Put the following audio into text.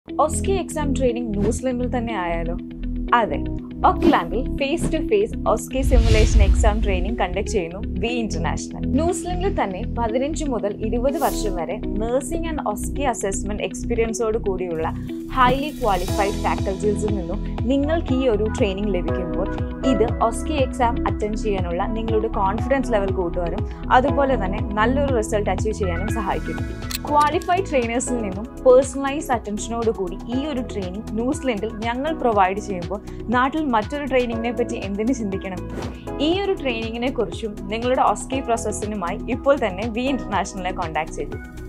ഒസ്കി exam training ന്യൂസിലൻഡിൽ തന്നെ ആയാലോ അതെ ഓക്ലാൻഡിൽ face to face OSCE simulation exam training conduct ചെയ്യുന്നു വി ഇന്റർനാഷണൽ ന്യൂസിലൻഡിൽ തന്നെ പതിനഞ്ച് മുതൽ ഇരുപത് വർഷം വരെ നഴ്സിംഗ് ആൻഡ് ഒസ്കി അസസ്മെന്റ് എക്സ്പീരിയൻസോട് കൂടിയുള്ള ഹൈലി ക്വാളിഫൈഡ് ഫാക്കൽറ്റീസിൽ നിന്നും നിങ്ങൾക്ക് ഈ ഒരു ട്രെയിനിങ് ലഭിക്കുമ്പോൾ ഇത് ഒസ്കി എക്സാം അറ്റൻഡ് ചെയ്യാനുള്ള നിങ്ങളുടെ കോൺഫിഡൻസ് ലെവൽ കൂട്ടുവാനും അതുപോലെ തന്നെ നല്ലൊരു റിസൾട്ട് അച്ചീവ് ചെയ്യാനും സഹായിക്കുന്നു ക്വാളിഫൈഡ് ട്രെയിനേഴ്സിൽ നിന്നും പേഴ്സണലൈസ് അറ്റൻഷനോട് കൂടി ഈ ഒരു ട്രെയിനിങ് ന്യൂസിലൻഡിൽ ഞങ്ങൾ പ്രൊവൈഡ് ചെയ്യുമ്പോൾ നാട്ടിൽ മറ്റൊരു ട്രെയിനിങ്ങിനെ പറ്റി എന്തിനു ചിന്തിക്കണം ഈ ഒരു ട്രെയിനിങ്ങിനെ കുറിച്ചും നിങ്ങളുടെ ഓസ്കി പ്രോസസ്സിനുമായി ഇപ്പോൾ തന്നെ വി ഇന്റർനാഷണലെ കോൺടാക്ട് ചെയ്തു